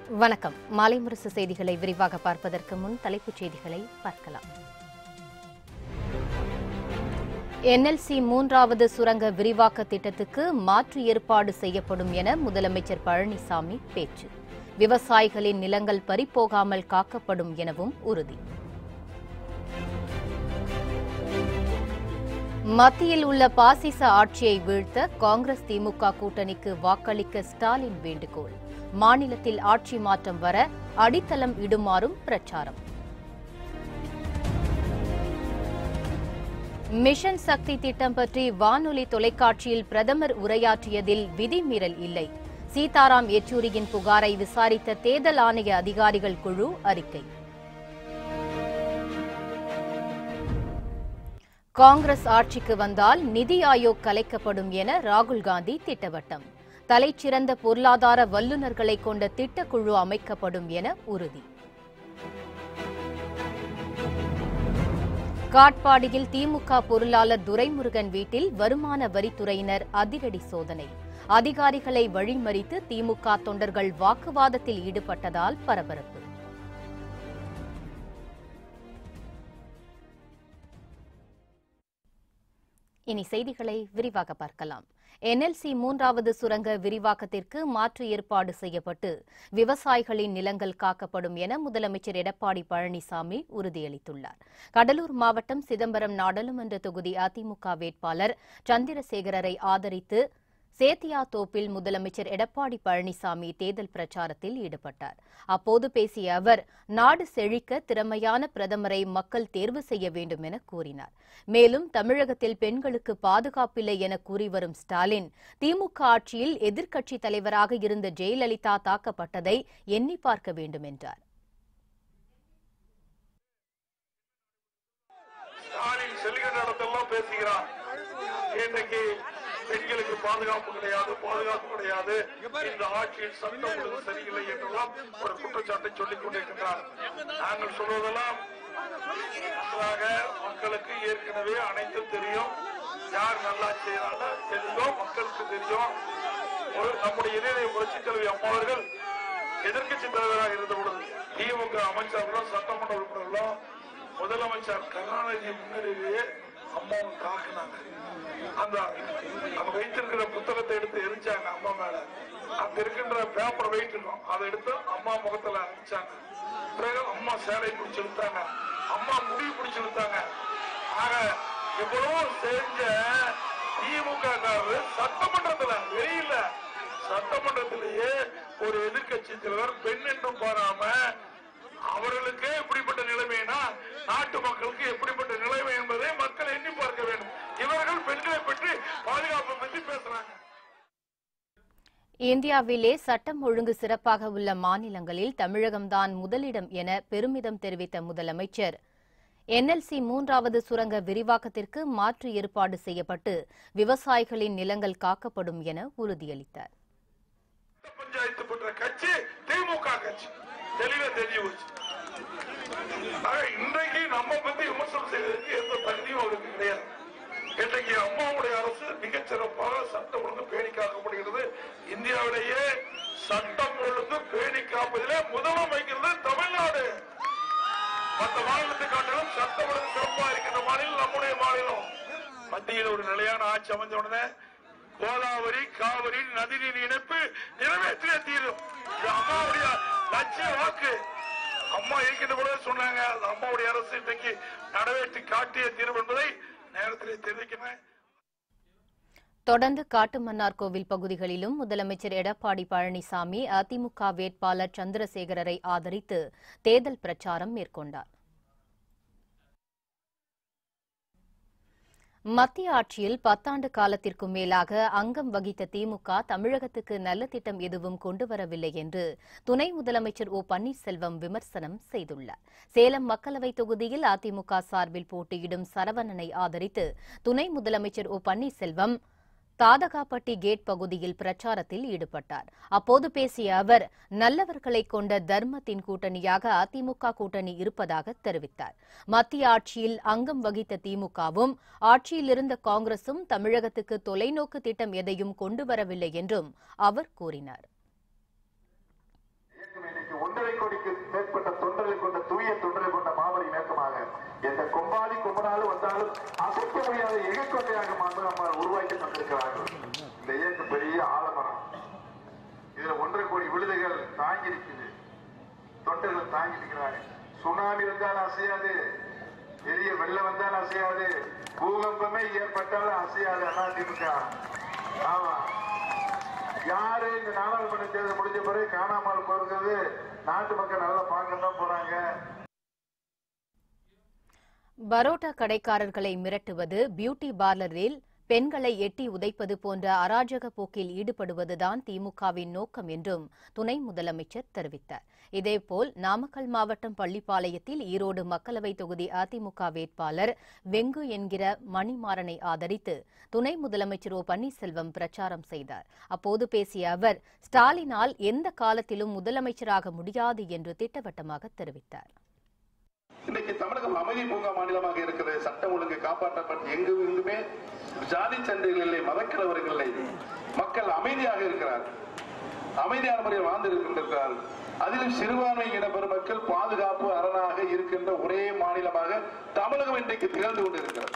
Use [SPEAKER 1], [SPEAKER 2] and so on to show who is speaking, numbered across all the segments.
[SPEAKER 1] வணக்கம் மாலை முரசு செய்திகளை விரிவாக பார்ப்பதற்கு முன் தலைப்புச் செய்திகளை பார்க்கலாம் என்எல்சி மூன்றாவது சுரங்க விரிவாக்க திட்டத்துக்கு மாற்று ஏற்பாடு செய்யப்படும் என முதலமைச்சர் பழனிசாமி பேச்சு விவசாயிகளின் நிலங்கள் பறிபோகாமல் காக்கப்படும் எனவும் உறுதி மத்தியில் உள்ள பாசிச ஆட்சியை வீழ்த்த காங்கிரஸ் திமுக கூட்டணிக்கு வாக்களிக்க ஸ்டாலின் வேண்டுகோள் மாநிலத்தில் ஆட்சி மாற்றம் வர அடித்தளம் இடுமாறும் பிரச்சாரம் மிஷன் சக்தி திட்டம் பற்றி வானொலி தொலைக்காட்சியில் பிரதமர் உரையாற்றியதில் விதிமீறல் இல்லை சீதாராம் யெச்சூரியின் புகாரை விசாரித்த தேர்தல் ஆணைய அதிகாரிகள் குழு அறிக்கை காங்கிரஸ் ஆட்சிக்கு வந்தால் நிதி ஆயோக் கலைக்கப்படும் என ராகுல் காந்தி திட்டவட்டம் தலைச்சிறந்த பொருளாதார வல்லுநர்களை கொண்ட திட்டக்குழு அமைக்கப்படும் என உறுதி காட்பாடியில் திமுக பொருளாளர் துரைமுருகன் வீட்டில் வருமான வரித்துறையினர் அதிரடி சோதனை அதிகாரிகளை வழிமறித்து திமுக தொண்டர்கள் வாக்குவாதத்தில் ஈடுபட்டதால் பரபரப்பு இனி செய்திகளை விரிவாக பார்க்கலாம் என்எல்சி மூன்றாவது சுரங்க விரிவாக்கத்திற்கு மாற்று ஏற்பாடு செய்யப்பட்டு விவசாயிகளின் நிலங்கள் காக்கப்படும் என முதலமைச்சர் எடப்பாடி பழனிசாமி உறுதியளித்துள்ளார் கடலூர் மாவட்டம் சிதம்பரம் நாடாளுமன்ற தொகுதி அதிமுக வேட்பாளர் சந்திரசேகரரை ஆதரித்து சேத்தியா தோப்பில் முதலமைச்சர் எடப்பாடி பழனிசாமி தேர்தல் பிரச்சாரத்தில் ஈடுபட்டார் அப்போது பேசிய அவர் நாடு செழிக்க திறமையான பிரதமரை மக்கள் தேர்வு செய்ய வேண்டும் என கூறினார் மேலும் தமிழகத்தில் பெண்களுக்கு பாதுகாப்பில்லை என கூறி வரும் ஸ்டாலின் திமுக ஆட்சியில் எதிர்க்கட்சித் தலைவராக இருந்த ஜெயலலிதா தாக்கப்பட்டதை எண்ணி பார்க்க வேண்டும் என்றார்
[SPEAKER 2] ஸ்டாலின் செல்கின்ற இடத்தெல்லாம் பேசுகிறான் இன்றைக்கு பெண்களுக்கு பாதுகாப்பு கிடையாது பாதுகாப்பு கிடையாது இந்த ஆட்சியில் சட்டம் ஒழுங்கு சரியில்லை என்றெல்லாம் ஒரு குற்றச்சாட்டை சொல்லிக் கொண்டிருக்கின்றார் நாங்கள் சொல்வதெல்லாம் நன்றாக மக்களுக்கு ஏற்கனவே அனைத்தும் தெரியும் யார் நல்லா செய்யறாங்க தெரியும் மக்களுக்கு தெரியும் ஒரு நம்முடைய இதய புரட்சித் தலைவி அம்மா அவர்கள் எதிர்க்கட்சி தலைவராக இருந்த பொழுது திமுக அமைச்சர்களும் சட்டமன்ற உறுப்பினர்களும் முதலமைச்சர் கருணாநிதி முன்னிலையிலேயே அம்மாவை தாக்குனாங்க அந்த அவங்க வைத்திருக்கிற புத்தகத்தை எடுத்து எரிச்சாங்க அம்மா மேல அங்க இருக்கின்ற பேப்பர் வெயிட் இருக்கும் அதை எடுத்து அம்மா முகத்துல அடிச்சாங்க பிறகு அம்மா சேலை பிடிச்சு இழுத்தாங்க அம்மா முடி பிடிச்சு இழுத்தாங்க ஆக எவ்வளவோ செஞ்ச திமுக காரர் சட்டமன்றத்துல வெளியில சட்டமன்றத்திலேயே ஒரு எதிர்க்கட்சி தலைவர் பெண் என்றும் பாராம அவர்களுக்கு எப்படிப்பட்ட நிலைமைனா நாட்டு மக்களுக்கு எப்படிப்பட்ட நிலைமை என்பதை மக்கள் எண்ணி பார்க்க வேண்டும் இவர்கள் பெண்களை பற்றி பாதுகாப்பை பற்றி பேசுறாங்க
[SPEAKER 1] இந்தியாவிலே சட்டம் ஒழுங்கு சிறப்பாக உள்ள மாநிலங்களில் தமிழகம்தான் முதலிடம் என பெருமிதம் தெரிவித்த முதலமைச்சர் என்எல்சி மூன்றாவது சுரங்க விரிவாக்கத்திற்கு மாற்று ஏற்பாடு செய்யப்பட்டு விவசாயிகளின் நிலங்கள் காக்கப்படும் என உறுதியளித்தார்
[SPEAKER 2] பஞ்சாயத்து பெற்ற கட்சி திமுக கட்சி தெளிவா தெரிஞ்சு போச்சு ஆக இன்றைக்கு நம்ம பத்தி விமர்சனம் செய்வதற்கு எந்த தகுதியும் அவருக்கு கிடையாது இன்றைக்கு அம்மாவுடைய அரசு மிகச் சிறப்பாக சட்டம் ஒழுங்கு பேணி காக்கப்படுகிறது இந்தியாவிலேயே சட்டம் ஒழுங்கு பேணி காப்பதிலே முதலாம் வைக்கிறது தமிழ்நாடு மற்ற மாநிலத்தை காட்டிலும் சட்டம் ஒழுங்கு சிறப்பாக இருக்கின்ற மாநிலம் நம்முடைய மாநிலம் மத்தியில் ஒரு நிலையான ஆட்சி அமைஞ்ச உடனே கோதாவரி காவிரி நதிநீர் இணைப்பு நிறைவேற்றிய தீரும் இது அம்மாவுடைய லட்சிய வாக்கு அம்மா இருக்கின்ற பொழுது சொன்னாங்க அது அம்மாவுடைய அரசு இன்றைக்கு நிறைவேற்றி காட்டிய தீர்வு என்பதை நேரத்திலே தெரிவிக்கிறேன்
[SPEAKER 1] தொடர்ந்து காட்டுமன்னார் கோவில் பகுதிகளிலும் முதலமைச்சர் எடப்பாடி பழனிசாமி அதிமுக வேட்பாளர் சந்திரசேகரரை ஆதரித்து தேர்தல் பிரச்சாரம் மேற்கொண்டார் மத்திய ஆட்சியில் பத்தாண்டு காலத்திற்கும் மேலாக அங்கம் வகித்த திமுக தமிழகத்துக்கு நல்ல திட்டம் எதுவும் கொண்டுவரவில்லை என்று துணை முதலமைச்சர் ஓ பன்னீர்செல்வம் விமர்சனம் செய்துள்ளார் சேலம் மக்களவைத் தொகுதியில் அதிமுக சார்பில் போட்டியிடும் சரவணனை ஆதரித்து துணை முதலமைச்சர் ஓ பன்னீர்செல்வம் தாதகாப்பட்டி கேட் பகுதியில் பிரச்சாரத்தில் ஈடுபட்டார் அப்போது பேசிய அவர் நல்லவர்களை கொண்ட தர்மத்தின் கூட்டணியாக அதிமுக கூட்டணி இருப்பதாக தெரிவித்தார் மத்திய ஆட்சியில் அங்கம் வகித்த திமுகவும் ஆட்சியில் இருந்த காங்கிரசும் தமிழகத்துக்கு தொலைநோக்கு திட்டம் எதையும் கொண்டு வரவில்லை என்றும் அவர் கூறினார்
[SPEAKER 3] அசைக்க முடியாத இயக்கொண்டையாக வந்து நம்ம உருவாக்கி தந்திருக்கிறார்கள் இந்த இயக்கம் பெரிய ஆலமரம் இதுல ஒன்றரை கோடி விழுதுகள் தாங்கி இருக்குது தொண்டர்கள் தாங்கி இருக்கிறாங்க சுனாமி வந்தாலும் அசையாது பெரிய வெள்ளம் வந்தாலும் அசையாது பூகம்பமே ஏற்பட்டாலும் அசையாது அதிமுக ஆமா யாரு இந்த நாடாளுமன்ற தேர்தல் முடிஞ்ச பிறகு காணாமல் போறது நாட்டு மக்கள் நல்லா பார்க்க தான் போறாங்க
[SPEAKER 1] பரோட்டா கடைக்காரர்களை மிரட்டுவது பியூட்டி பார்லரில் பெண்களை எட்டி உதைப்பது போன்ற அராஜக போக்கில் ஈடுபடுவதுதான் திமுகவின் நோக்கம் என்றும் துணை முதலமைச்சர் தெரிவித்தார் இதேபோல் நாமக்கல் மாவட்டம் பள்ளிப்பாளையத்தில் ஈரோடு மக்களவைத் தொகுதி அதிமுக வேட்பாளர் வெங்கு என்கிற மணிமாறனை ஆதரித்து துணை முதலமைச்சர் ஓ பன்னீர்செல்வம் பிரச்சாரம் செய்தார் அப்போது பேசிய அவர் ஸ்டாலினால் எந்த காலத்திலும் முதலமைச்சராக முடியாது என்று திட்டவட்டமாக தெரிவித்தார்
[SPEAKER 3] இன்னைக்கு தமிழகம் அமைதி பூங்கா மாநிலமாக இருக்கிறது சட்டம் ஒழுங்கு காப்பாற்றப்பட்டு எங்கும் எங்குமே ஜாதி சண்டைகள் இல்லை மதக்கலவர்கள் இல்லை மக்கள் அமைதியாக இருக்கிறார் அமைதியான முறையில் வாழ்ந்து இருக்கின்றார்கள் அதிலும் சிறுபான்மை இன பெருமக்கள் பாதுகாப்பு அரணாக இருக்கின்ற ஒரே மாநிலமாக தமிழகம் இன்றைக்கு திகழ்ந்து கொண்டிருக்கிறது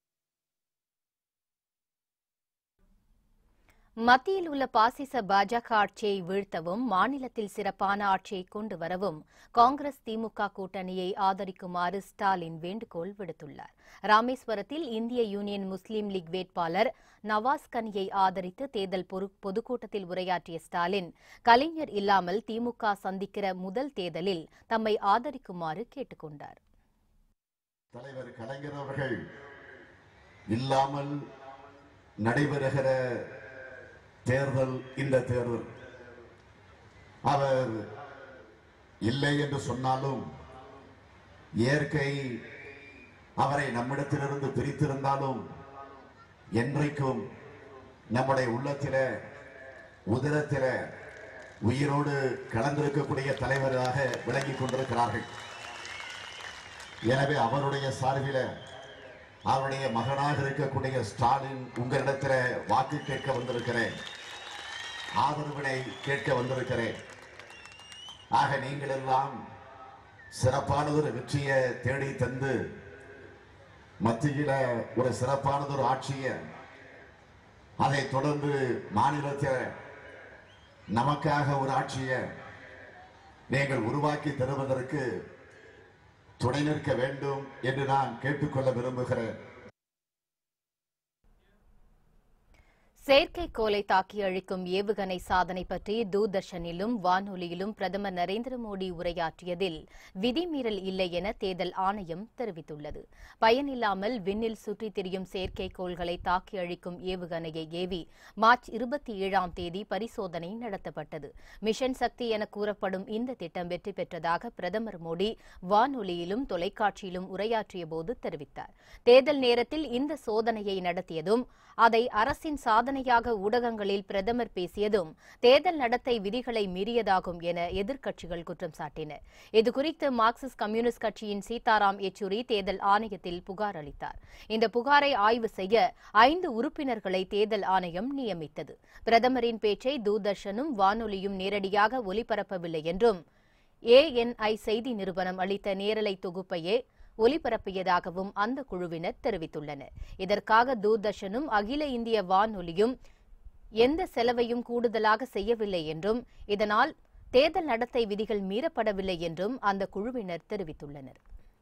[SPEAKER 1] மத்தியில் உள்ள பாசிச பாஜக ஆட்சியை வீழ்த்தவும் மாநிலத்தில் சிறப்பான ஆட்சியை கொண்டு வரவும் காங்கிரஸ் திமுக கூட்டணியை ஆதரிக்குமாறு ஸ்டாலின் வேண்டுகோள் விடுத்துள்ளார் ராமேஸ்வரத்தில் இந்திய யூனியன் முஸ்லீம் லீக் வேட்பாளர் நவாஸ் கனியை ஆதரித்து தேர்தல் பொரு- பொதுக்கூட்டத்தில் உரையாற்றிய ஸ்டாலின் கலைஞர் இல்லாமல் திமுக சந்திக்கிற முதல் தேர்தலில் தம்மை ஆதரிக்குமாறு கேட்டுக் கொண்டார்
[SPEAKER 4] தலைவர் கலைஞர் அவர்கள் இல்லாமல் நடைபெறுகிற தேர்தல் இந்த தேர்தல் அவர் இல்லை என்று சொன்னாலும் இயற்கை அவரை நம்மிடத்திலிருந்து பிரித்திருந்தாலும் என்றைக்கும் நம்முடைய உள்ளத்தில உதரத்தில உயிரோடு கலந்திருக்கக்கூடிய தலைவராக விளங்கிக் கொண்டிருக்கிறார்கள் எனவே அவருடைய சார்பில அவருடைய மகனாக இருக்கக்கூடிய ஸ்டாலின் உங்களிடத்துல வாக்கு கேட்க வந்திருக்கிறேன் ஆதரவினை கேட்க வந்திருக்கிறேன் ஆக நீங்கள் எல்லாம் சிறப்பானதொரு வெற்றியை தேடி தந்து மத்தியில ஒரு சிறப்பானதொரு ஆட்சியை அதை தொடர்ந்து மாநிலத்தில் நமக்காக ஒரு ஆட்சியை நீங்கள் உருவாக்கி தருவதற்கு துணை நிற்க வேண்டும் என்று நான் கேட்டுக்கொள்ள விரும்புகிறேன்
[SPEAKER 1] செயற்கைக்கோளை தாக்கி அழிக்கும் ஏவுகணை சாதனை பற்றி தூர்தர்ஷனிலும் வானொலியிலும் பிரதமர் நரேந்திர மோடி உரையாற்றியதில் விதிமீறல் இல்லை என தேர்தல் ஆணையம் தெரிவித்துள்ளது பயனில்லாமல் விண்ணில் சுற்றித் திரியும் செயற்கைக்கோள்களை தாக்கி அழிக்கும் ஏவுகணையை ஏவி மார்ச் இருபத்தி ஏழாம் தேதி பரிசோதனை நடத்தப்பட்டது மிஷன் சக்தி என கூறப்படும் இந்த திட்டம் வெற்றி பெற்றதாக பிரதமர் மோடி வானொலியிலும் தொலைக்காட்சியிலும் உரையாற்றியபோது தெரிவித்தார் தேர்தல் நேரத்தில் இந்த சோதனையை நடத்தியதும் அதை அரசின் சாதனையாக ஊடகங்களில் பிரதமர் பேசியதும் தேர்தல் நடத்தை விதிகளை மீறியதாகும் என எதிர்க்கட்சிகள் குற்றம் சாட்டின இதுகுறித்து மார்க்சிஸ்ட் கம்யூனிஸ்ட் கட்சியின் சீதாராம் யெச்சூரி தேர்தல் ஆணையத்தில் புகார் அளித்தார் இந்த புகாரை ஆய்வு செய்ய ஐந்து உறுப்பினர்களை தேர்தல் ஆணையம் நியமித்தது பிரதமரின் பேச்சை தூர்தர்ஷனும் வானொலியும் நேரடியாக ஒலிபரப்பவில்லை என்றும் ஏஎன்ஐ செய்தி நிறுவனம் அளித்த நேரலை தொகுப்பையே ஒலிபரப்பியதாகவும் அந்த குழுவினர் தெரிவித்துள்ளனர் இதற்காக தூர்தர்ஷனும் அகில இந்திய வானொலியும் எந்த செலவையும் கூடுதலாக செய்யவில்லை என்றும் இதனால் தேர்தல் நடத்தை விதிகள் மீறப்படவில்லை என்றும் அந்த குழுவினர் தெரிவித்துள்ளனர்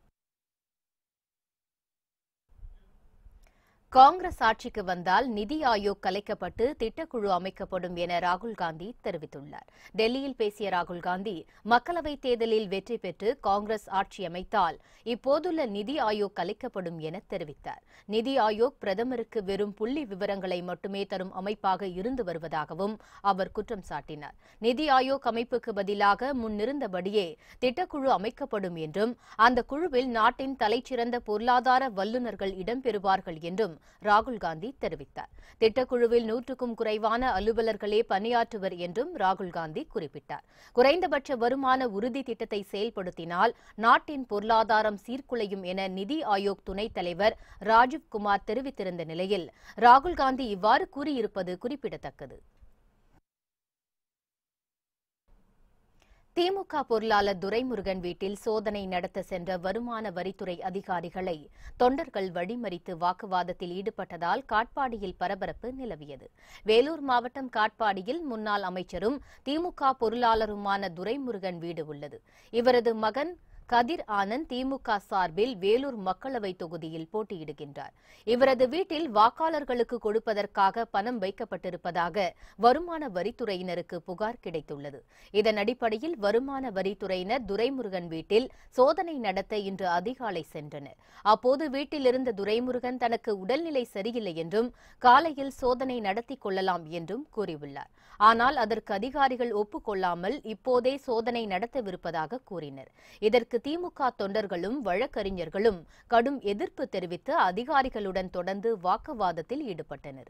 [SPEAKER 1] காங்கிரஸ் ஆட்சிக்கு வந்தால் நிதி ஆயோக் கலைக்கப்பட்டு திட்டக்குழு அமைக்கப்படும் என ராகுல் காந்தி தெரிவித்துள்ளார் டெல்லியில் பேசிய ராகுல் காந்தி மக்களவைத் தேர்தலில் வெற்றி பெற்று காங்கிரஸ் ஆட்சி அமைத்தால் இப்போதுள்ள நிதி ஆயோக் கலைக்கப்படும் என தெரிவித்தார் நிதி ஆயோக் பிரதமருக்கு வெறும் புள்ளி விவரங்களை மட்டுமே தரும் அமைப்பாக இருந்து வருவதாகவும் அவர் குற்றம் சாட்டினார் நிதி ஆயோக் அமைப்புக்கு பதிலாக முன்னிருந்தபடியே திட்டக்குழு அமைக்கப்படும் என்றும் அந்த குழுவில் நாட்டின் தலைச்சிறந்த பொருளாதார வல்லுநர்கள் இடம்பெறுவார்கள் என்றும் ராகுல் காந்தி தெரிவித்தார் திட்டக்குழுவில் நூற்றுக்கும் குறைவான அலுவலர்களே பணியாற்றுவர் என்றும் ராகுல் காந்தி குறிப்பிட்டார் குறைந்தபட்ச வருமான உறுதி திட்டத்தை செயல்படுத்தினால் நாட்டின் பொருளாதாரம் சீர்குலையும் என நிதி ஆயோக் துணைத் தலைவர் ராஜீவ் குமார் தெரிவித்திருந்த நிலையில் ராகுல் காந்தி இவ்வாறு கூறியிருப்பது குறிப்பிடத்தக்கது திமுக பொருளாளர் துரைமுருகன் வீட்டில் சோதனை நடத்த சென்ற வருமான வரித்துறை அதிகாரிகளை தொண்டர்கள் வழிமறித்து வாக்குவாதத்தில் ஈடுபட்டதால் காட்பாடியில் பரபரப்பு நிலவியது வேலூர் மாவட்டம் காட்பாடியில் முன்னாள் அமைச்சரும் திமுக பொருளாளருமான துரைமுருகன் வீடு உள்ளது இவரது மகன் கதிர் ஆனந்த் திமுக சார்பில் வேலூர் மக்களவை தொகுதியில் போட்டியிடுகின்றார் இவரது வீட்டில் வாக்காளர்களுக்கு கொடுப்பதற்காக பணம் வைக்கப்பட்டிருப்பதாக வருமான வரித்துறையினருக்கு புகார் கிடைத்துள்ளது இதன் அடிப்படையில் வருமான வரித்துறையினர் துரைமுருகன் வீட்டில் சோதனை நடத்த இன்று அதிகாலை சென்றனர் அப்போது வீட்டில் இருந்த துரைமுருகன் தனக்கு உடல்நிலை சரியில்லை என்றும் காலையில் சோதனை நடத்திக் கொள்ளலாம் என்றும் கூறியுள்ளார் ஆனால் அதற்கு அதிகாரிகள் ஒப்புக்கொள்ளாமல் இப்போதே சோதனை நடத்தவிருப்பதாக கூறினர் இதற்கு திமுக தொண்டர்களும் வழக்கறிஞர்களும் கடும் எதிர்ப்பு தெரிவித்து அதிகாரிகளுடன் தொடர்ந்து வாக்குவாதத்தில் ஈடுபட்டனர்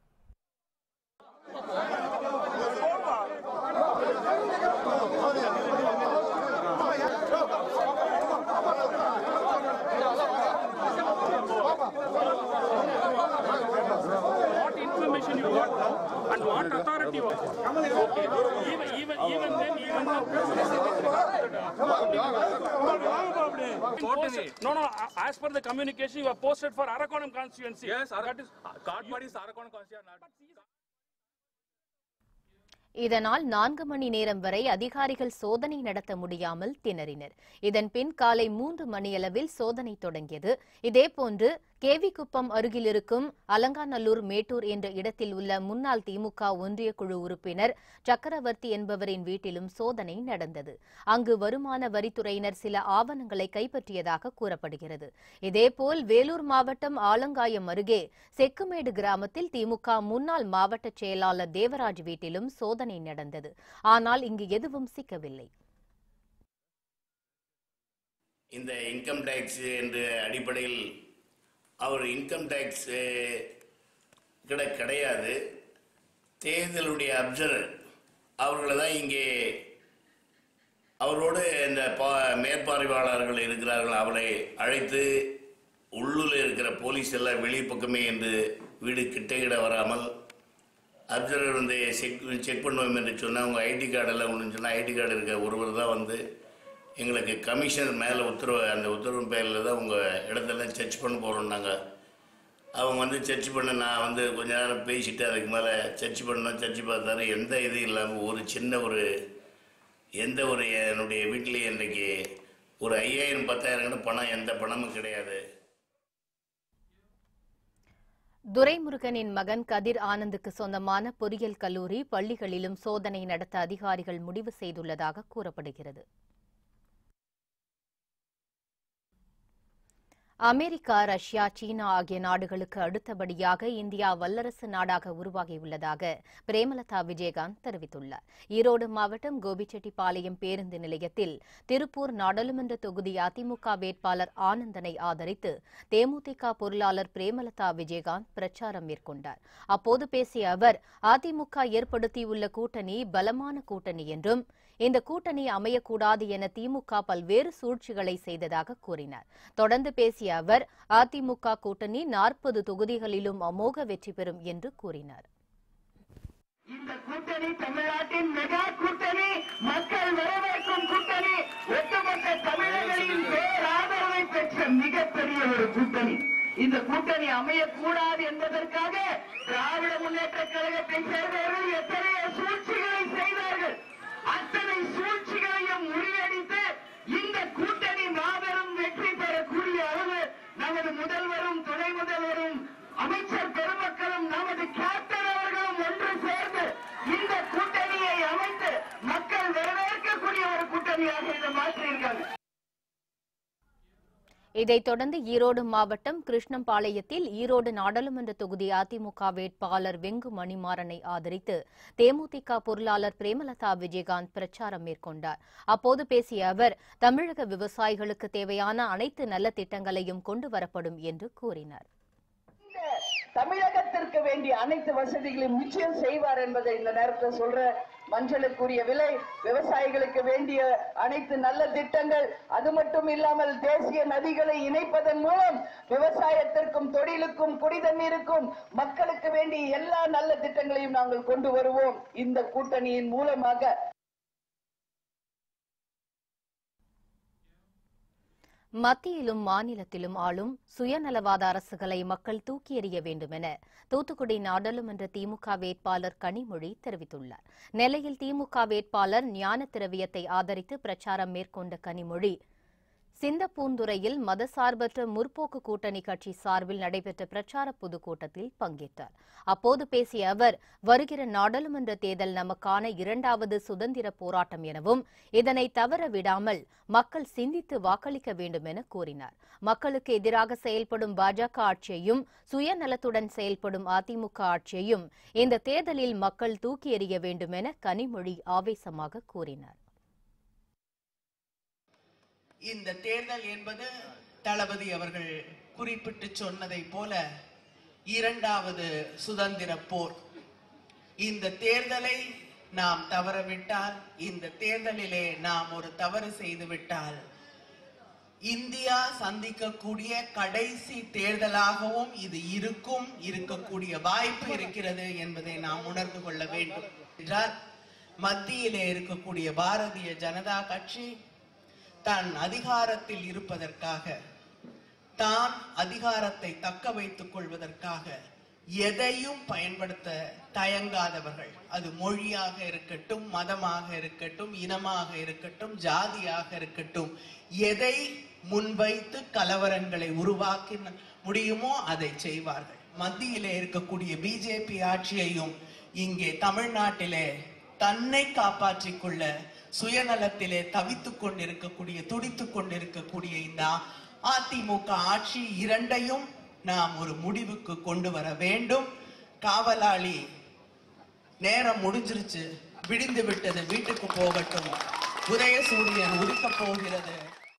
[SPEAKER 5] what information you got now and what authority was okay even even even then even Posted- no no as per the communication you have posted for Arakonam constituency
[SPEAKER 6] Yes, Ara-
[SPEAKER 5] that is
[SPEAKER 6] Katpadi is Arakonam constituency.
[SPEAKER 1] இதனால் நான்கு மணி நேரம் வரை அதிகாரிகள் சோதனை நடத்த முடியாமல் திணறினர் இதன் பின் காலை மூன்று மணியளவில் சோதனை தொடங்கியது இதேபோன்று கேவிக்குப்பம் அருகில் இருக்கும் அலங்காநல்லூர் மேட்டூர் என்ற இடத்தில் உள்ள முன்னாள் திமுக ஒன்றிய குழு உறுப்பினர் சக்கரவர்த்தி என்பவரின் வீட்டிலும் சோதனை நடந்தது அங்கு வருமான வரித்துறையினர் சில ஆவணங்களை கைப்பற்றியதாக கூறப்படுகிறது இதேபோல் வேலூர் மாவட்டம் ஆலங்காயம் அருகே செக்குமேடு கிராமத்தில் திமுக முன்னாள் மாவட்ட செயலாளர் தேவராஜ் வீட்டிலும் சோதனை நடந்தது ஆனால் இங்கு எதுவும் சிக்கவில்லை
[SPEAKER 7] இந்த இன்கம் டேக்ஸ் என்ற அடிப்படையில் அவர் இன்கம் டேக்ஸ் கிட கிடையாது தேர்தலுடைய அப்சர்வர் அவர்களை தான் இங்கே அவரோடு இந்த பா மேற்பார்வையாளர்கள் இருக்கிறார்கள் அவரை அழைத்து உள்ளூரில் இருக்கிற போலீஸ் எல்லாம் வெளிப்பக்கமே என்று வீடு கிட்டகிட வராமல் அப்சர்வர் வந்து செக் செக் பண்ணுவோம் என்று சொன்னால் உங்கள் ஐடி கார்டெல்லாம் ஒன்றுன்னு சொன்னால் ஐடி கார்டு இருக்க ஒருவர் தான் வந்து எங்களுக்கு கமிஷனர் மேலே உத்தரவு அந்த உத்தரவு பேரில் தான் உங்கள் இடத்தெல்லாம் சர்ச் பண்ண போகிறோம் நாங்கள் அவங்க வந்து சர்ச் பண்ண நான் வந்து கொஞ்ச நேரம் பேசிட்டு அதுக்கு மேலே சர்ச் பண்ணோம் சர்ச் பார்த்தாரு எந்த இது இல்லாமல் ஒரு சின்ன ஒரு எந்த ஒரு என்னுடைய வீட்டிலேயே இன்றைக்கி ஒரு ஐயாயிரம் பத்தாயிரம் கூட பணம் எந்த பணமும் கிடையாது
[SPEAKER 1] துரைமுருகனின் மகன் கதிர் ஆனந்துக்கு சொந்தமான பொறியியல் கல்லூரி பள்ளிகளிலும் சோதனை நடத்த அதிகாரிகள் முடிவு செய்துள்ளதாக கூறப்படுகிறது அமெரிக்கா ரஷ்யா சீனா ஆகிய நாடுகளுக்கு அடுத்தபடியாக இந்தியா வல்லரசு நாடாக உருவாகியுள்ளதாக பிரேமலதா விஜயகாந்த் தெரிவித்துள்ளார் ஈரோடு மாவட்டம் கோபிச்செட்டிப்பாளையம் பேருந்து நிலையத்தில் திருப்பூர் நாடாளுமன்ற தொகுதி அதிமுக வேட்பாளர் ஆனந்தனை ஆதரித்து தேமுதிக பொருளாளர் பிரேமலதா விஜயகாந்த் பிரச்சாரம் மேற்கொண்டார் அப்போது பேசிய அவர் அதிமுக ஏற்படுத்தியுள்ள கூட்டணி பலமான கூட்டணி என்றும் இந்த கூட்டணி அமையக்கூடாது என திமுக பல்வேறு சூழ்ச்சிகளை செய்ததாக கூறினார் தொடர்ந்து பேசிய அவர் அதிமுக கூட்டணி நாற்பது தொகுதிகளிலும் அமோக வெற்றி பெறும் என்று கூறினார்
[SPEAKER 8] இந்த கூட்டணி தமிழ்நாட்டின் மெகா கூட்டணி மக்கள் வரவேற்கும் கூட்டணி ஒட்டுமொத்த தமிழர்களின் பேராதரவை பெற்ற மிகப்பெரிய ஒரு கூட்டணி இந்த கூட்டணி அமையக்கூடாது என்பதற்காக திராவிட முன்னேற்ற கழகத்தை சேர்ந்தவர்கள் எத்தனையோ சூழ்ச்சிகளை செய்தார்கள் அத்தனை சூழ்ச்சிகளையும் முறியடித்து இந்த கூட்டணி மாபெரும் வெற்றி பெறக்கூடிய அளவு நமது முதல்வரும் துணை முதல்வரும் அமைச்சர் பெருமக்களும் நமது கேப்டன் அவர்களும் ஒன்று சேர்ந்து இந்த கூட்டணியை அமைத்து மக்கள் வரவேற்கக்கூடிய ஒரு கூட்டணியாக இதை மாற்றியிருக்காங்க
[SPEAKER 1] இதைத் தொடர்ந்து ஈரோடு மாவட்டம் கிருஷ்ணம்பாளையத்தில் ஈரோடு நாடாளுமன்ற தொகுதி அதிமுக வேட்பாளர் வெங்கு மணிமாறனை ஆதரித்து தேமுதிக பொருளாளர் பிரேமலதா விஜயகாந்த் பிரச்சாரம் மேற்கொண்டார் அப்போது பேசிய அவர் தமிழக விவசாயிகளுக்கு தேவையான அனைத்து நல்ல திட்டங்களையும் கொண்டு வரப்படும் என்று கூறினார்
[SPEAKER 8] தமிழகத்திற்கு வேண்டிய அனைத்து வசதிகளையும் நிச்சயம் செய்வார் என்பதை இந்த நேரத்தில் சொல்ற மஞ்சளுக்குரிய விலை விவசாயிகளுக்கு வேண்டிய அனைத்து நல்ல திட்டங்கள் அது மட்டும் இல்லாமல் தேசிய நதிகளை இணைப்பதன் மூலம் விவசாயத்திற்கும் தொழிலுக்கும் குடிதண்ணீருக்கும் மக்களுக்கு வேண்டிய எல்லா நல்ல திட்டங்களையும் நாங்கள் கொண்டு வருவோம் இந்த கூட்டணியின் மூலமாக
[SPEAKER 1] மத்தியிலும் மாநிலத்திலும் ஆளும் சுயநலவாத அரசுகளை மக்கள் தூக்கி எறிய வேண்டும் என தூத்துக்குடி நாடாளுமன்ற திமுக வேட்பாளர் கனிமொழி தெரிவித்துள்ளார் நெல்லையில் திமுக வேட்பாளர் ஞான திரவியத்தை ஆதரித்து பிரச்சாரம் மேற்கொண்ட கனிமொழி சிந்தப்பூந்துறையில் மதசார்பற்ற முற்போக்கு கூட்டணி கட்சி சார்பில் நடைபெற்ற பிரச்சார பொதுக்கூட்டத்தில் பங்கேற்றார் அப்போது பேசிய அவர் வருகிற நாடாளுமன்ற தேர்தல் நமக்கான இரண்டாவது சுதந்திர போராட்டம் எனவும் இதனை தவற விடாமல் மக்கள் சிந்தித்து வாக்களிக்க வேண்டும் என கூறினார் மக்களுக்கு எதிராக செயல்படும் பாஜக ஆட்சியையும் சுயநலத்துடன் செயல்படும் அதிமுக ஆட்சியையும் இந்த தேர்தலில் மக்கள் தூக்கி எறிய வேண்டும் என கனிமொழி ஆவேசமாக கூறினார்
[SPEAKER 9] இந்த தேர்தல் என்பது தளபதி அவர்கள் குறிப்பிட்டு சொன்னதை போல இரண்டாவது சுதந்திர போர் இந்த தேர்தலை நாம் தவறவிட்டால் இந்த தேர்தலிலே நாம் ஒரு தவறு செய்துவிட்டால் இந்தியா சந்திக்கக்கூடிய கடைசி தேர்தலாகவும் இது இருக்கும் இருக்கக்கூடிய வாய்ப்பு இருக்கிறது என்பதை நாம் உணர்ந்து கொள்ள வேண்டும் என்றால் மத்தியிலே இருக்கக்கூடிய பாரதிய ஜனதா கட்சி தன் அதிகாரத்தில் இருப்பதற்காக தான் அதிகாரத்தை தக்க வைத்துக் கொள்வதற்காக எதையும் பயன்படுத்த தயங்காதவர்கள் அது மொழியாக இருக்கட்டும் மதமாக இருக்கட்டும் இனமாக இருக்கட்டும் ஜாதியாக இருக்கட்டும் எதை முன்வைத்து கலவரங்களை உருவாக்கி முடியுமோ அதை செய்வார்கள் மத்தியிலே இருக்கக்கூடிய பிஜேபி ஆட்சியையும் இங்கே தமிழ்நாட்டிலே தன்னை காப்பாற்றிக் கொள்ள சுயநலத்திலே தவித்துக் கொண்டிருக்கக்கூடிய துடித்துக் கொண்டிருக்கக்கூடிய இந்த அதிமுக ஆட்சி இரண்டையும் நாம் ஒரு முடிவுக்கு கொண்டு வர வேண்டும் காவலாளி நேரம் முடிஞ்சிருச்சு விடிந்து விட்டது வீட்டுக்கு போகட்டும் உதயசூரியன் உதிக்கப் போகிறது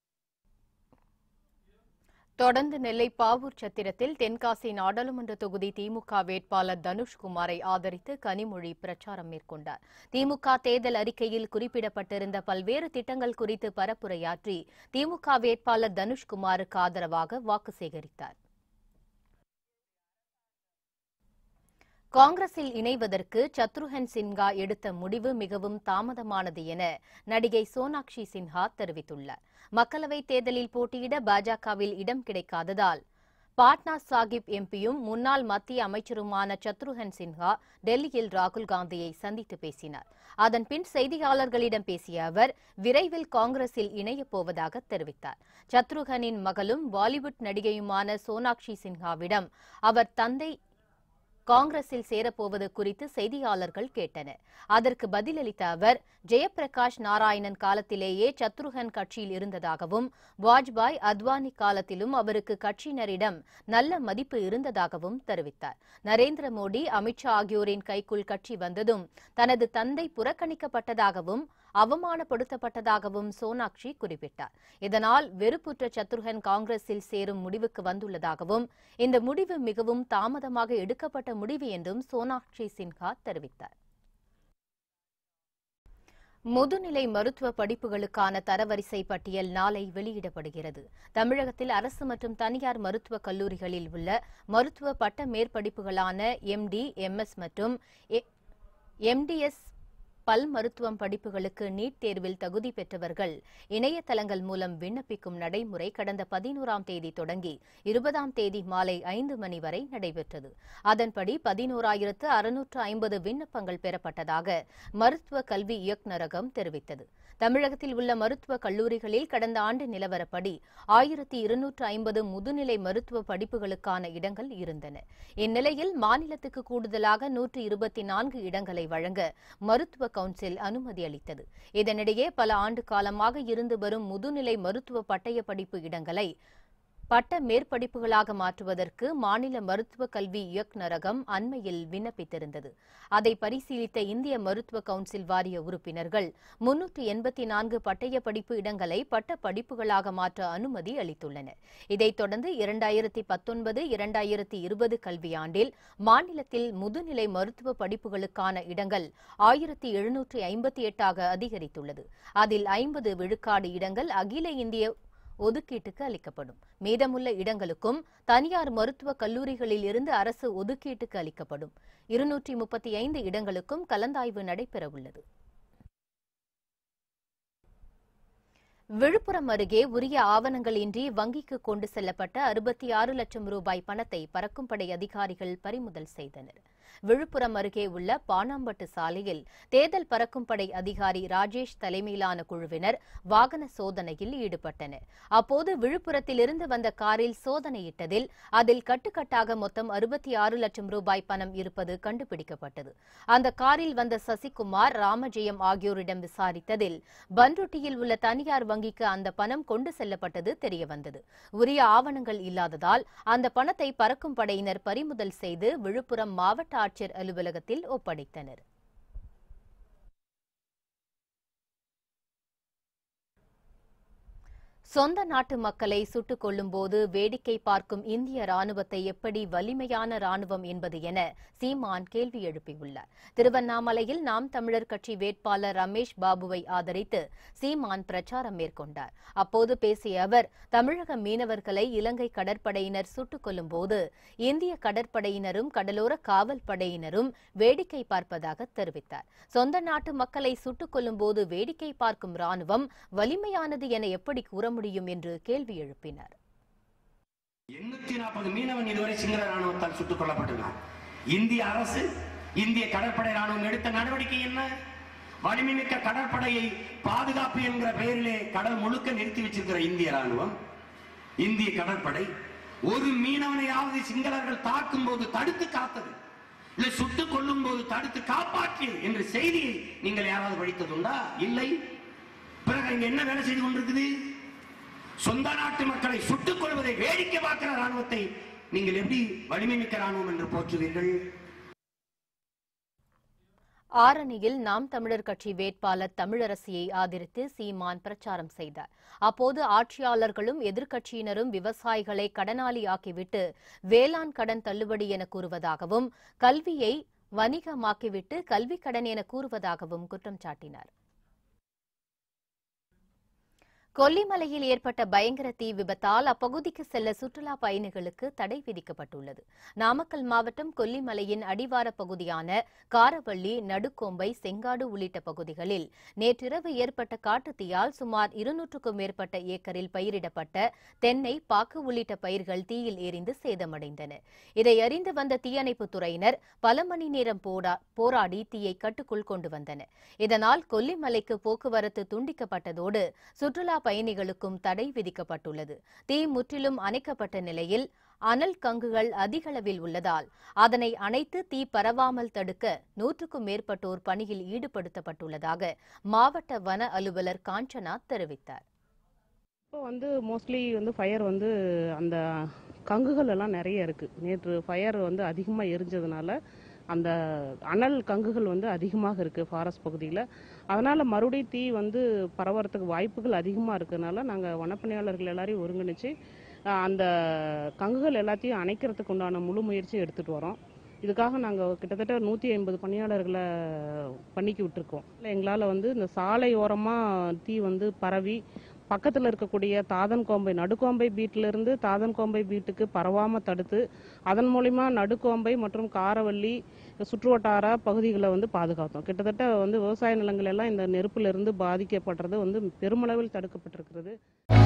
[SPEAKER 1] தொடர்ந்து நெல்லை பாவூர் சத்திரத்தில் தென்காசி நாடாளுமன்ற தொகுதி திமுக வேட்பாளர் தனுஷ்குமாரை ஆதரித்து கனிமொழி பிரச்சாரம் மேற்கொண்டார் திமுக தேர்தல் அறிக்கையில் குறிப்பிடப்பட்டிருந்த பல்வேறு திட்டங்கள் குறித்து பரப்புரையாற்றி திமுக வேட்பாளர் தனுஷ்குமாருக்கு ஆதரவாக வாக்கு சேகரித்தார் காங்கிரஸில் இணைவதற்கு சத்ருஹன் சின்ஹா எடுத்த முடிவு மிகவும் தாமதமானது என நடிகை சோனாக்ஷி சின்ஹா தெரிவித்துள்ளார் மக்களவைத் தேர்தலில் போட்டியிட பாஜகவில் இடம் கிடைக்காததால் பாட்னா சாகிப் எம்பியும் முன்னாள் மத்திய அமைச்சருமான சத்ருஹன் சின்ஹா டெல்லியில் ராகுல் காந்தியை சந்தித்து பேசினார் அதன்பின் செய்தியாளர்களிடம் பேசிய அவர் விரைவில் காங்கிரஸில் இணையப் போவதாக தெரிவித்தார் சத்ருகனின் மகளும் பாலிவுட் நடிகையுமான சோனாக்ஷி சின்ஹாவிடம் அவர் தந்தை காங்கிரஸில் சேரப்போவது குறித்து செய்தியாளர்கள் கேட்டனர் அதற்கு பதிலளித்த அவர் ஜெயபிரகாஷ் நாராயணன் காலத்திலேயே சத்ருகன் கட்சியில் இருந்ததாகவும் வாஜ்பாய் அத்வானி காலத்திலும் அவருக்கு கட்சியினரிடம் நல்ல மதிப்பு இருந்ததாகவும் தெரிவித்தார் நரேந்திர மோடி அமித்ஷா ஆகியோரின் கைக்குள் கட்சி வந்ததும் தனது தந்தை புறக்கணிக்கப்பட்டதாகவும் அவமானப்படுத்தப்பட்டதாகவும் சோனாக்ஷி குறிப்பிட்டார் இதனால் வெறுப்புற்ற சத்ருகன் காங்கிரஸில் சேரும் முடிவுக்கு வந்துள்ளதாகவும் இந்த முடிவு மிகவும் தாமதமாக எடுக்கப்பட்ட முடிவு என்றும் சோனாக்ஷி சின்ஹா தெரிவித்தார் முதுநிலை மருத்துவ படிப்புகளுக்கான தரவரிசை பட்டியல் நாளை வெளியிடப்படுகிறது தமிழகத்தில் அரசு மற்றும் தனியார் மருத்துவக் கல்லூரிகளில் உள்ள மருத்துவ பட்ட மேற்படிப்புகளான எம்டி எம்எஸ் மற்றும் எம்டிஎஸ் பல் மருத்துவம் படிப்புகளுக்கு நீட் தேர்வில் தகுதி பெற்றவர்கள் இணையதளங்கள் மூலம் விண்ணப்பிக்கும் நடைமுறை கடந்த பதினோராம் தேதி தொடங்கி இருபதாம் தேதி மாலை ஐந்து மணி வரை நடைபெற்றது அதன்படி பதினோராயிரத்து அறுநூற்று ஐம்பது விண்ணப்பங்கள் பெறப்பட்டதாக மருத்துவ கல்வி இயக்குநரகம் தெரிவித்தது தமிழகத்தில் உள்ள மருத்துவக் கல்லூரிகளில் கடந்த ஆண்டு நிலவரப்படி ஆயிரத்தி இருநூற்று ஐம்பது முதுநிலை மருத்துவ படிப்புகளுக்கான இடங்கள் இருந்தன இந்நிலையில் மாநிலத்துக்கு கூடுதலாக நூற்று இருபத்தி நான்கு இடங்களை வழங்க மருத்துவ கவுன்சில் அனுமதி அளித்தது இதனிடையே பல ஆண்டு காலமாக இருந்து வரும் முதுநிலை மருத்துவ பட்டய படிப்பு இடங்களை பட்ட மேற்படிப்புகளாக மாற்றுவதற்கு மாநில மருத்துவ கல்வி இயக்குநரகம் அண்மையில் விண்ணப்பித்திருந்தது அதை பரிசீலித்த இந்திய மருத்துவ கவுன்சில் வாரிய உறுப்பினர்கள் முன்னூற்று எண்பத்தி நான்கு பட்டய படிப்பு இடங்களை பட்ட படிப்புகளாக மாற்ற அனுமதி அளித்துள்ளனர் இதைத் தொடர்ந்து இரண்டாயிரத்தி பத்தொன்பது இரண்டாயிரத்தி இருபது கல்வியாண்டில் மாநிலத்தில் முதுநிலை மருத்துவ படிப்புகளுக்கான இடங்கள் ஆயிரத்தி எழுநூற்றி ஐம்பத்தி எட்டாக அதிகரித்துள்ளது அதில் ஐம்பது விழுக்காடு இடங்கள் அகில இந்திய ஒதுக்கீட்டுக்கு அளிக்கப்படும் மீதமுள்ள இடங்களுக்கும் தனியார் மருத்துவக் கல்லூரிகளில் இருந்து அரசு ஒதுக்கீட்டுக்கு அளிக்கப்படும் இருநூற்றி முப்பத்தி ஐந்து இடங்களுக்கும் கலந்தாய்வு நடைபெறவுள்ளது விழுப்புரம் அருகே உரிய ஆவணங்கள் இன்றி வங்கிக்கு கொண்டு செல்லப்பட்ட அறுபத்தி ஆறு லட்சம் ரூபாய் பணத்தை பறக்கும் படை அதிகாரிகள் பறிமுதல் செய்தனர் விழுப்புரம் அருகே உள்ள பாணாம்பட்டு சாலையில் தேர்தல் பறக்கும் படை அதிகாரி ராஜேஷ் தலைமையிலான குழுவினர் வாகன சோதனையில் ஈடுபட்டனர் அப்போது விழுப்புரத்திலிருந்து வந்த காரில் சோதனையிட்டதில் அதில் கட்டுக்கட்டாக மொத்தம் அறுபத்தி ஆறு லட்சம் ரூபாய் பணம் இருப்பது கண்டுபிடிக்கப்பட்டது அந்த காரில் வந்த சசிகுமார் ராமஜெயம் ஆகியோரிடம் விசாரித்ததில் பன்ருட்டியில் உள்ள தனியார் வங்கிக்கு அந்த பணம் கொண்டு செல்லப்பட்டது தெரியவந்தது உரிய ஆவணங்கள் இல்லாததால் அந்த பணத்தை பறக்கும் படையினர் பறிமுதல் செய்து விழுப்புரம் மாவட்ட ஆட்சியர் அலுவலகத்தில் ஒப்படைத்தனர் சொந்த நாட்டு மக்களை சுட்டுக் கொல்லும்போது வேடிக்கை பார்க்கும் இந்திய ராணுவத்தை எப்படி வலிமையான ராணுவம் என்பது என சீமான் கேள்வி எழுப்பியுள்ளார் திருவண்ணாமலையில் நாம் தமிழர் கட்சி வேட்பாளர் ரமேஷ் பாபுவை ஆதரித்து சீமான் பிரச்சாரம் மேற்கொண்டார் அப்போது பேசிய அவர் தமிழக மீனவர்களை இலங்கை கடற்படையினர் சுட்டுக் கொல்லும்போது இந்திய கடற்படையினரும் கடலோர காவல் படையினரும் வேடிக்கை பார்ப்பதாக தெரிவித்தார் சொந்த நாட்டு மக்களை சுட்டுக் கொல்லும்போது வேடிக்கை பார்க்கும் ராணுவம் வலிமையானது என எப்படி கூற முடியும் என்று கேள்வி எழுப்பினார்
[SPEAKER 10] எண்ணூத்தி நாற்பது மீனவன் இதுவரை சிங்கள ராணுவத்தால் சுட்டுக் கொல்லப்பட்டுள்ளார் இந்திய அரசு இந்திய கடற்படை ராணுவம் எடுத்த நடவடிக்கை என்ன வலிமைமிக்க கடற்படையை பாதுகாப்பு என்கிற பெயரிலே கடல் முழுக்க நிறுத்தி வச்சிருக்கிற இந்திய ராணுவம் இந்திய கடற்படை ஒரு மீனவனையாவது சிங்களர்கள் தாக்கும் போது தடுத்து காத்தது இல்லை சுட்டுக் கொல்லும் போது தடுத்து காப்பாற்றியது என்ற செய்தியை நீங்கள் யாராவது படித்ததுண்டா இல்லை பிறகு இங்க என்ன வேலை செய்து கொண்டிருக்குது சொந்த நாட்டு மக்களை சுட்டுக் கொள்வதை வேடிக்கை பார்க்கிற ராணுவத்தை நீங்கள் எப்படி வலிமை மிக்க ராணுவம் என்று போற்றுவீர்கள்
[SPEAKER 1] ஆரணியில் நாம் தமிழர் கட்சி வேட்பாளர் தமிழரசியை ஆதரித்து சீமான் பிரச்சாரம் செய்தார் அப்போது ஆட்சியாளர்களும் எதிர்க்கட்சியினரும் விவசாயிகளை கடனாளியாக்கிவிட்டு வேளாண் கடன் தள்ளுபடி என கூறுவதாகவும் கல்வியை வணிகமாக்கிவிட்டு கல்விக் கடன் என கூறுவதாகவும் குற்றம் சாட்டினார் கொல்லிமலையில் ஏற்பட்ட பயங்கர தீ விபத்தால் அப்பகுதிக்கு செல்ல சுற்றுலா பயணிகளுக்கு தடை விதிக்கப்பட்டுள்ளது நாமக்கல் மாவட்டம் கொல்லிமலையின் அடிவார பகுதியான காரவள்ளி நடுக்கோம்பை செங்காடு உள்ளிட்ட பகுதிகளில் நேற்றிரவு ஏற்பட்ட காட்டுத்தீயால் சுமார் இருநூற்றுக்கும் மேற்பட்ட ஏக்கரில் பயிரிடப்பட்ட தென்னை பாக்கு உள்ளிட்ட பயிர்கள் தீயில் எரிந்து சேதமடைந்தன இதை அறிந்து வந்த தீயணைப்புத் துறையினர் பல மணி நேரம் போடா- போராடி தீயை கட்டுக்குள் கொண்டு வந்தனர் இதனால் கொல்லிமலைக்கு போக்குவரத்து துண்டிக்கப்பட்டதோடு சுற்றுலா பயணிகளுக்கும் தடை விதிக்கப்பட்டுள்ளது தீ முற்றிலும் அணைக்கப்பட்ட நிலையில் அனல் கங்குகள் அதிகளவில் உள்ளதால் அதனை அணைத்து தீ பரவாமல் தடுக்க நூற்றுக்கும் மேற்பட்டோர் பணியில் ஈடுபடுத்தப்பட்டுள்ளதாக மாவட்ட வன அலுவலர் காஞ்சனா தெரிவித்தார்
[SPEAKER 11] இப்போ வந்து மோஸ்ட்லி வந்து ஃபயர் வந்து அந்த கங்குகள் எல்லாம் நிறைய இருக்குது நேற்று ஃபயர் வந்து அதிகமாக எரிஞ்சதுனால அந்த அனல் கங்குகள் வந்து அதிகமாக இருக்குது ஃபாரஸ்ட் பகுதியில் அதனால் மறுபடியும் தீ வந்து பரவறதுக்கு வாய்ப்புகள் அதிகமாக இருக்கிறதுனால நாங்கள் வனப்பணியாளர்கள் எல்லாரையும் ஒருங்கிணைச்சு அஹ், அந்த கங்குகள் எல்லாத்தையும் அணைக்கிறதுக்கு உண்டான முழு முயற்சி எடுத்துகிட்டு வரோம் இதுக்காக நாங்கள் கிட்டத்தட்ட நூற்றி ஐம்பது பணியாளர்களை பண்ணிக்கி விட்டுருக்கோம் எங்களால் வந்து இந்த சாலை ஓரமாக தீ வந்து பரவி பக்கத்தில் இருக்கக்கூடிய தாதன்கோம்பை நடுக்கோம்பை பீட்டிலிருந்து தாதன்கோம்பை பீட்டுக்கு பரவாமல் தடுத்து அதன் மூலிமா நடுக்கோம்பை மற்றும் காரவள்ளி சுற்றுவட்டார பகுதிகளை வந்து பாதுகாத்தோம் கிட்டத்தட்ட வந்து விவசாய நிலங்கள் எல்லாம் இந்த நெருப்பிலிருந்து பாதிக்கப்படுறது வந்து பெருமளவில் தடுக்கப்பட்டிருக்கிறது